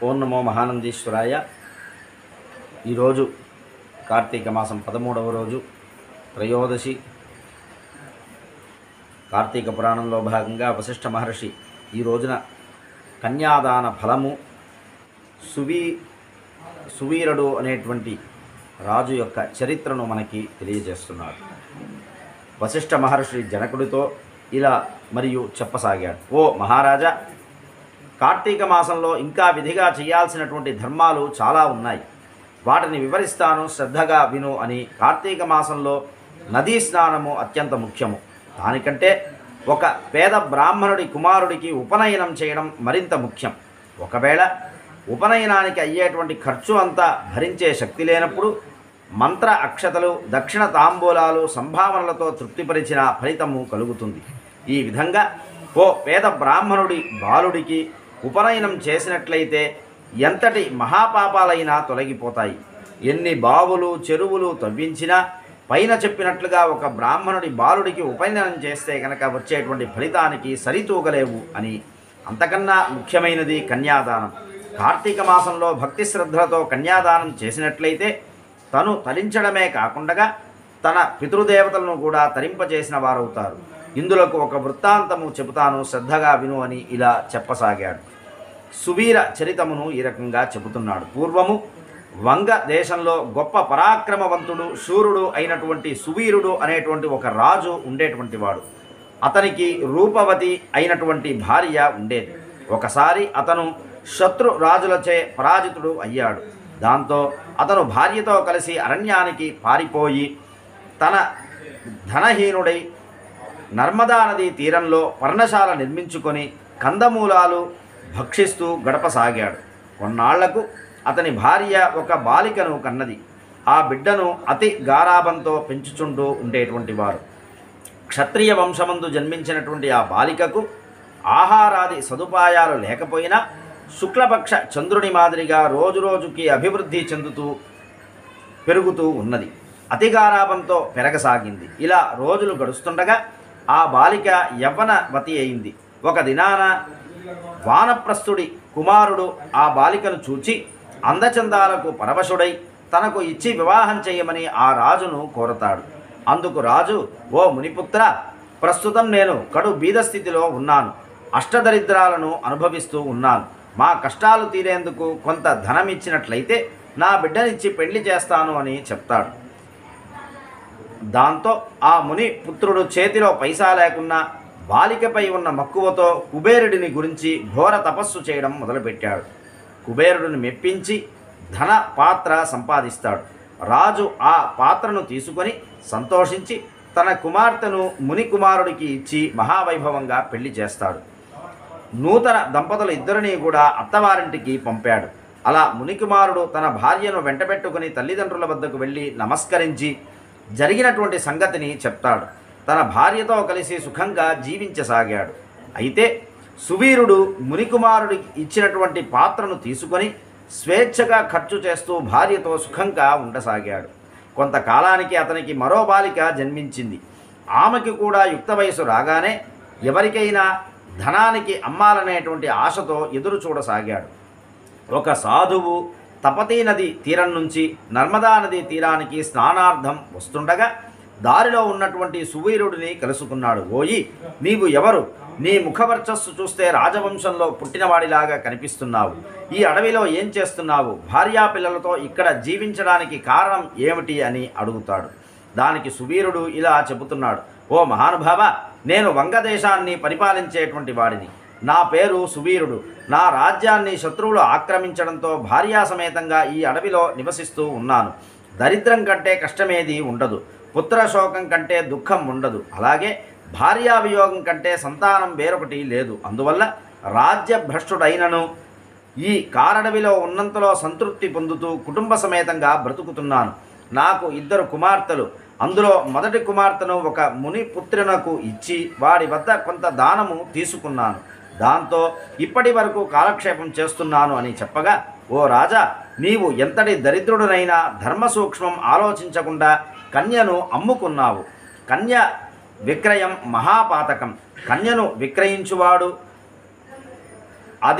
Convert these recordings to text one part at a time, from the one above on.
ఓం నమో మహానందీశ్వరాయ ఈరోజు కార్తీక మాసం పదమూడవ రోజు త్రయోదశి కార్తీక పురాణంలో భాగంగా వశిష్ఠ మహర్షి ఈ రోజున కన్యాదాన ఫలము సువీ సువీరుడు అనేటువంటి రాజు యొక్క చరిత్రను మనకి తెలియజేస్తున్నాడు వశిష్ఠ మహర్షి జనకుడితో ఇలా మరియు చెప్పసాగాడు ఓ మహారాజా కార్తీక మాసంలో ఇంకా విధిగా చేయాల్సినటువంటి ధర్మాలు చాలా ఉన్నాయి వాటిని వివరిస్తాను శ్రద్ధగా విను అని కార్తీక మాసంలో నదీ స్నానము అత్యంత ముఖ్యము దానికంటే ఒక పేద బ్రాహ్మణుడి కుమారుడికి ఉపనయనం చేయడం మరింత ముఖ్యం ఒకవేళ ఉపనయనానికి అయ్యేటువంటి ఖర్చు అంతా భరించే శక్తి లేనప్పుడు మంత్ర అక్షతలు దక్షిణ తాంబూలాలు సంభావనలతో తృప్తిపరిచిన ఫలితము కలుగుతుంది ఈ విధంగా ఓ పేద బ్రాహ్మణుడి బాలుడికి ఉపనయనం చేసినట్లయితే ఎంతటి మహాపాపాలైనా తొలగిపోతాయి ఎన్ని బావులు చెరువులు తవ్వించినా పైన చెప్పినట్లుగా ఒక బ్రాహ్మణుడి బాలుడికి ఉపనయనం చేస్తే కనుక వచ్చేటువంటి ఫలితానికి సరితూగలేవు అని అంతకన్నా ముఖ్యమైనది కన్యాదానం కార్తీక మాసంలో భక్తి శ్రద్ధలతో కన్యాదానం చేసినట్లయితే తను తరించడమే కాకుండా తన పితృదేవతలను కూడా తరింపచేసిన వారవుతారు ఇందులకు ఒక వృత్తాంతము చెబుతాను శ్రద్ధగా విను అని ఇలా చెప్పసాగాడు సువీర చరితమును ఈ రకంగా చెబుతున్నాడు పూర్వము వంగ దేశంలో గొప్ప పరాక్రమవంతుడు శూరుడు అయినటువంటి సువీరుడు అనేటువంటి ఒక రాజు ఉండేటువంటి వాడు అతనికి రూపవతి అయినటువంటి భార్య ఉండేది ఒకసారి అతను శత్రు రాజులచే పరాజితుడు అయ్యాడు దాంతో అతను భార్యతో కలిసి అరణ్యానికి పారిపోయి తన ధనహీనుడై నర్మదా నదీ తీరంలో పర్ణశాల నిర్మించుకొని కందమూలాలు భక్షిస్తూ గడపసాగాడు కొన్నాళ్లకు అతని భార్య ఒక బాలికను కన్నది ఆ బిడ్డను అతి గారాబంతో పెంచుచుంటూ ఉండేటువంటి వారు క్షత్రియ వంశమందు జన్మించినటువంటి ఆ బాలికకు ఆహారాది సదుపాయాలు లేకపోయినా శుక్లపక్ష చంద్రుని మాదిరిగా రోజురోజుకి అభివృద్ధి చెందుతూ పెరుగుతూ ఉన్నది అతిగారాభంతో పెరగసాగింది ఇలా రోజులు గడుస్తుండగా ఆ బాలిక యవ్వనవతి అయింది ఒక దినాన వానప్రస్థుడి కుమారుడు ఆ బాలికను చూచి అందచందాలకు పరవశుడై తనకు ఇచ్చి వివాహం చేయమని ఆ రాజును కోరతాడు అందుకు రాజు ఓ మునిపుత్ర ప్రస్తుతం నేను కడు బీద స్థితిలో ఉన్నాను అష్టదరిద్రాలను అనుభవిస్తూ ఉన్నాను మా కష్టాలు తీరేందుకు కొంత ధనం ఇచ్చినట్లయితే నా బిడ్డనిచ్చి పెళ్లి చేస్తాను అని చెప్తాడు దాంతో ఆ ముని పుత్రుడు చేతిలో పైసా లేకున్నా బాలికపై ఉన్న మక్కువతో కుబేరుడిని గురించి ఘోర తపస్సు చేయడం మొదలుపెట్టాడు కుబేరుడిని మెప్పించి ధన పాత్ర సంపాదిస్తాడు రాజు ఆ పాత్రను తీసుకొని సంతోషించి తన కుమార్తెను ముని కుమారుడికి ఇచ్చి మహావైభవంగా పెళ్లి చేస్తాడు నూతన దంపతులు ఇద్దరిని కూడా అత్తవారింటికి పంపాడు అలా మునికుమారుడు తన భార్యను వెంటబెట్టుకుని తల్లిదండ్రుల వద్దకు వెళ్ళి నమస్కరించి జరిగినటువంటి సంగతిని చెప్తాడు తన భార్యతో కలిసి సుఖంగా జీవించసాగాడు అయితే సువీరుడు మునికుమారుడికి ఇచ్చినటువంటి పాత్రను తీసుకొని స్వేచ్ఛగా ఖర్చు చేస్తూ భార్యతో సుఖంగా ఉండసాగాడు కొంతకాలానికి అతనికి మరో బాలిక జన్మించింది ఆమెకి కూడా యుక్త వయసు రాగానే ఎవరికైనా ధనానికి అమ్మాలనేటువంటి ఆశతో ఎదురు చూడసాగాడు ఒక సాధువు తపతీ నది తీరం నుంచి నర్మదా నది తీరానికి స్నానార్థం వస్తుండగా దారిలో ఉన్నటువంటి సువీరుడిని కలుసుకున్నాడు ఓయి నీవు ఎవరు నీ ముఖవర్చస్సు చూస్తే రాజవంశంలో పుట్టినవాడిలాగా కనిపిస్తున్నావు ఈ అడవిలో ఏం చేస్తున్నావు భార్యా పిల్లలతో ఇక్కడ జీవించడానికి కారణం ఏమిటి అని అడుగుతాడు దానికి సువీరుడు ఇలా చెబుతున్నాడు ఓ మహానుభావ నేను వంగదేశాన్ని పరిపాలించేటువంటి వాడిని నా పేరు సువీరుడు నా రాజ్యాన్ని శత్రువులు ఆక్రమించడంతో భార్యా సమేతంగా ఈ అడవిలో నివసిస్తూ ఉన్నాను దరిద్రం కంటే కష్టమేది ఉండదు పుత్రశోకం కంటే దుఃఖం ఉండదు అలాగే భార్యా వియోగం కంటే సంతానం వేరొకటి లేదు అందువల్ల రాజ్యభ్రష్టుడైనను ఈ కారడవిలో ఉన్నంతలో సంతృప్తి పొందుతూ కుటుంబ సమేతంగా బ్రతుకుతున్నాను నాకు ఇద్దరు కుమార్తెలు అందులో మొదటి కుమార్తెను ఒక ముని పుత్రునకు ఇచ్చి వాడి వద్ద కొంత దానము తీసుకున్నాను దాంతో ఇప్పటి వరకు కాలక్షేపం చేస్తున్నాను అని చెప్పగా ఓ రాజా నీవు ఎంతటి దరిద్రుడునైనా ధర్మ సూక్ష్మం ఆలోచించకుండా కన్యను అమ్ముకున్నావు కన్య విక్రయం మహాపాతకం కన్యను విక్రయించువాడు అది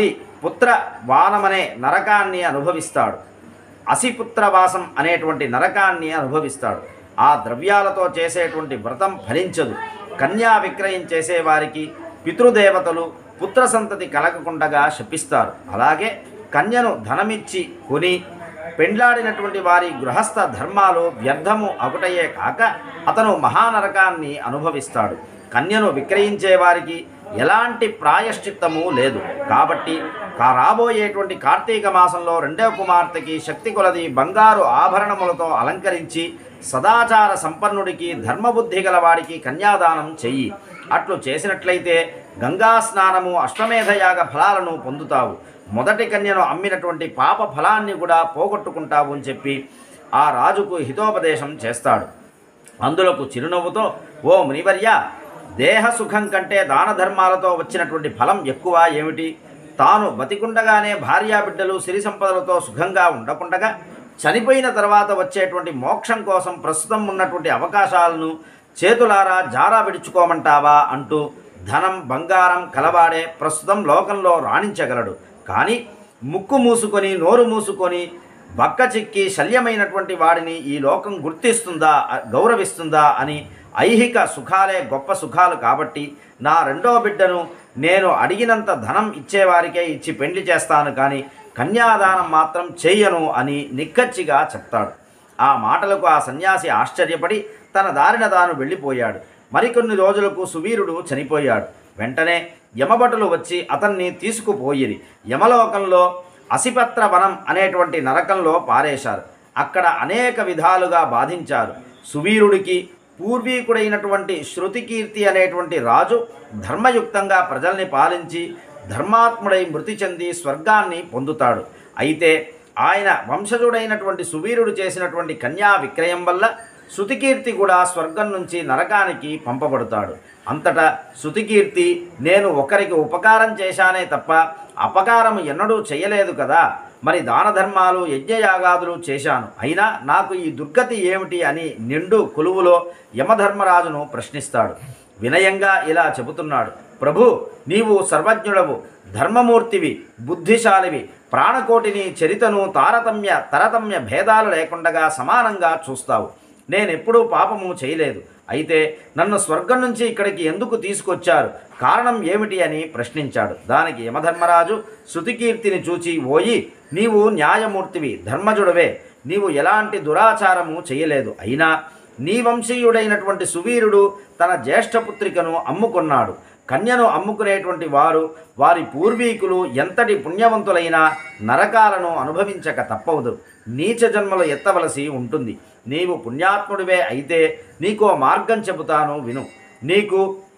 పుత్ర వానమనే నరకాన్ని అనుభవిస్తాడు అసిపుత్రవాసం అనేటువంటి నరకాన్ని అనుభవిస్తాడు ఆ ద్రవ్యాలతో చేసేటువంటి వ్రతం ఫలించదు కన్యా విక్రయం చేసేవారికి పితృదేవతలు పుత్ర సంతతి కలగకుండగా శపిస్తారు అలాగే కన్యను ధనమిచ్చి కొని పెండ్లాడినటువంటి వారి గృహస్థ ధర్మాలు వ్యర్థము అగుటయే కాక అతను మహానరకాన్ని అనుభవిస్తాడు కన్యను విక్రయించే వారికి ఎలాంటి ప్రాయశ్చిత్తము లేదు కాబట్టి కా రాబోయేటువంటి కార్తీక మాసంలో రెండవ కుమార్తెకి శక్తి కొలది బంగారు ఆభరణములతో అలంకరించి సదాచార సంపన్నుడికి ధర్మబుద్ధి గలవాడికి కన్యాదానం చెయ్యి అట్లు చేసినట్లయితే గంగా స్నానము అశ్వమేధయాగ ఫలాలను పొందుతావు మొదటి కన్యను అమ్మినటువంటి పాప ఫలాన్ని కూడా పోగొట్టుకుంటావు అని చెప్పి ఆ రాజుకు హితోపదేశం చేస్తాడు అందులకు చిరునవ్వుతో ఓ మునివర్య దేహ సుఖం కంటే దాన ధర్మాలతో వచ్చినటువంటి ఫలం ఎక్కువ ఏమిటి తాను బతికుండగానే భార్యాబిడ్డలు సిరి సంపదలతో సుఖంగా ఉండకుండగా చనిపోయిన తర్వాత వచ్చేటువంటి మోక్షం కోసం ప్రస్తుతం ఉన్నటువంటి అవకాశాలను చేతులారా జారా విడుచుకోమంటావా అంటూ ధనం బంగారం కలవాడే ప్రస్తుతం లోకంలో రాణించగలడు కానీ ముక్కు మూసుకొని నోరు మూసుకొని బక్క చిక్కి శల్యమైనటువంటి వాడిని ఈ లోకం గుర్తిస్తుందా గౌరవిస్తుందా అని ఐహిక సుఖాలే గొప్ప సుఖాలు కాబట్టి నా రెండో బిడ్డను నేను అడిగినంత ధనం ఇచ్చేవారికే ఇచ్చి పెండ్లి చేస్తాను కానీ కన్యాదానం మాత్రం చెయ్యను అని నిక్కచ్చిగా చెప్తాడు ఆ మాటలకు ఆ సన్యాసి ఆశ్చర్యపడి తన దారిన తాను వెళ్ళిపోయాడు మరికొన్ని రోజులకు సువీరుడు చనిపోయాడు వెంటనే యమభటులు వచ్చి అతన్ని తీసుకుపోయిరి యమలోకంలో అసిపత్ర వనం అనేటువంటి నరకంలో పారేశారు అక్కడ అనేక విధాలుగా బాధించారు సువీరుడికి పూర్వీకుడైనటువంటి శృతికీర్తి అనేటువంటి రాజు ధర్మయుక్తంగా ప్రజల్ని పాలించి ధర్మాత్ముడై మృతి చెంది స్వర్గాన్ని పొందుతాడు అయితే ఆయన వంశజుడైనటువంటి సువీరుడు చేసినటువంటి కన్యా విక్రయం వల్ల శృతికీర్తి కూడా స్వర్గం నుంచి నరకానికి పంపబడతాడు అంతటా శృతికీర్తి నేను ఒకరికి ఉపకారం చేశానే తప్ప అపకారం ఎన్నడూ చేయలేదు కదా మరి దాన ధర్మాలు యజ్ఞయాగాదులు చేశాను అయినా నాకు ఈ దుర్గతి ఏమిటి అని నిండు కొలువులో యమధర్మరాజును ప్రశ్నిస్తాడు వినయంగా ఇలా చెబుతున్నాడు ప్రభు నీవు సర్వజ్ఞుడవు ధర్మమూర్తివి బుద్ధిశాలివి ప్రాణకోటిని చరితను తారతమ్య తరతమ్య భేదాలు లేకుండగా సమానంగా చూస్తావు నేనెప్పుడూ పాపము చేయలేదు అయితే నన్ను స్వర్గం నుంచి ఇక్కడికి ఎందుకు తీసుకొచ్చారు కారణం ఏమిటి అని ప్రశ్నించాడు దానికి యమధర్మరాజు శృతికీర్తిని చూచి ఓయి నీవు న్యాయమూర్తివి ధర్మజుడవే నీవు ఎలాంటి దురాచారము చేయలేదు అయినా నీ వంశీయుడైనటువంటి సువీరుడు తన జ్యేష్ఠపుత్రికను అమ్ముకున్నాడు కన్యను అమ్ముకునేటువంటి వారు వారి పూర్వీకులు ఎంతటి పుణ్యవంతులైనా నరకాలను అనుభవించక తప్పవదు నీచ జన్మలు ఎత్తవలసి ఉంటుంది నీవు పుణ్యాత్ముడివే అయితే నీకో మార్గం చెబుతాను విను నీకు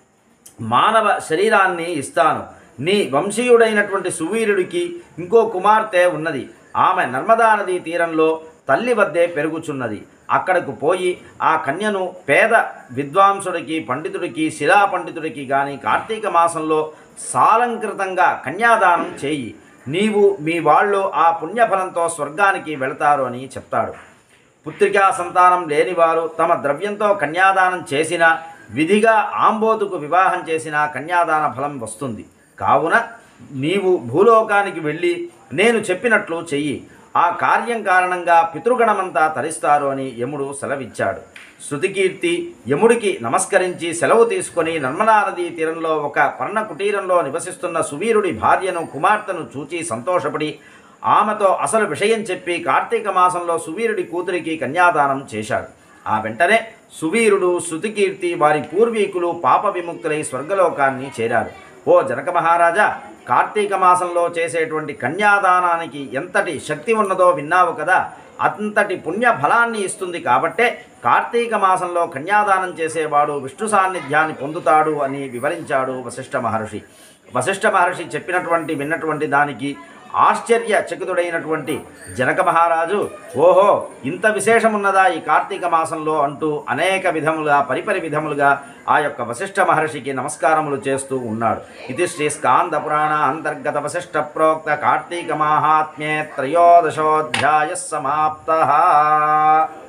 మానవ శరీరాన్ని ఇస్తాను నీ వంశీయుడైనటువంటి సువీరుడికి ఇంకో కుమార్తె ఉన్నది ఆమె నర్మదా నదీ తీరంలో తల్లి వద్దే పెరుగుచున్నది అక్కడకు పోయి ఆ కన్యను పేద విద్వాంసుడికి పండితుడికి శిలా పండితుడికి కానీ కార్తీక మాసంలో సాలంకృతంగా కన్యాదానం చేయి నీవు మీ వాళ్ళు ఆ పుణ్యఫలంతో స్వర్గానికి వెళతారు అని చెప్తాడు పుత్రికా సంతానం లేనివారు తమ ద్రవ్యంతో కన్యాదానం చేసిన విధిగా ఆంబోతుకు వివాహం చేసిన కన్యాదాన ఫలం వస్తుంది కావున నీవు భూలోకానికి వెళ్ళి నేను చెప్పినట్లు చెయ్యి ఆ కార్యం కారణంగా పితృగణమంతా తరిస్తారు అని యముడు సెలవిచ్చాడు శృతికీర్తి యముడికి నమస్కరించి సెలవు తీసుకొని నర్మదా నదీ తీరంలో ఒక పర్ణ కుటీరంలో నివసిస్తున్న సువీరుడి భార్యను కుమార్తెను చూచి సంతోషపడి ఆమెతో అసలు విషయం చెప్పి కార్తీక మాసంలో సువీరుడి కూతురికి కన్యాదానం చేశాడు ఆ వెంటనే సువీరుడు శృతికీర్తి వారి పూర్వీకులు పాప విముక్తులై స్వర్గలోకాన్ని చేరారు ఓ జనక మహారాజా కార్తీక మాసంలో చేసేటువంటి కన్యాదానానికి ఎంతటి శక్తి ఉన్నదో విన్నావు కదా అంతటి పుణ్య ఫలాన్ని ఇస్తుంది కాబట్టే కార్తీక మాసంలో కన్యాదానం చేసేవాడు విష్ణు సాన్నిధ్యాన్ని పొందుతాడు అని వివరించాడు వశిష్ఠ మహర్షి వశిష్ఠ మహర్షి చెప్పినటువంటి విన్నటువంటి దానికి ఆశ్చర్యచకితుడైనటువంటి జనక మహారాజు ఓహో ఇంత విశేషమున్నదా ఈ కార్తీక మాసంలో అంటూ అనేక విధములుగా పరిపరి విధములుగా ఆ యొక్క వశిష్ఠ మహర్షికి నమస్కారములు చేస్తూ ఉన్నాడు ఇది శ్రీ స్కాంద పురాణ అంతర్గత వశిష్ఠ ప్రోక్త కార్తీక మాహాత్మ్యే త్రయోదశోధ్యాయ సమాప్త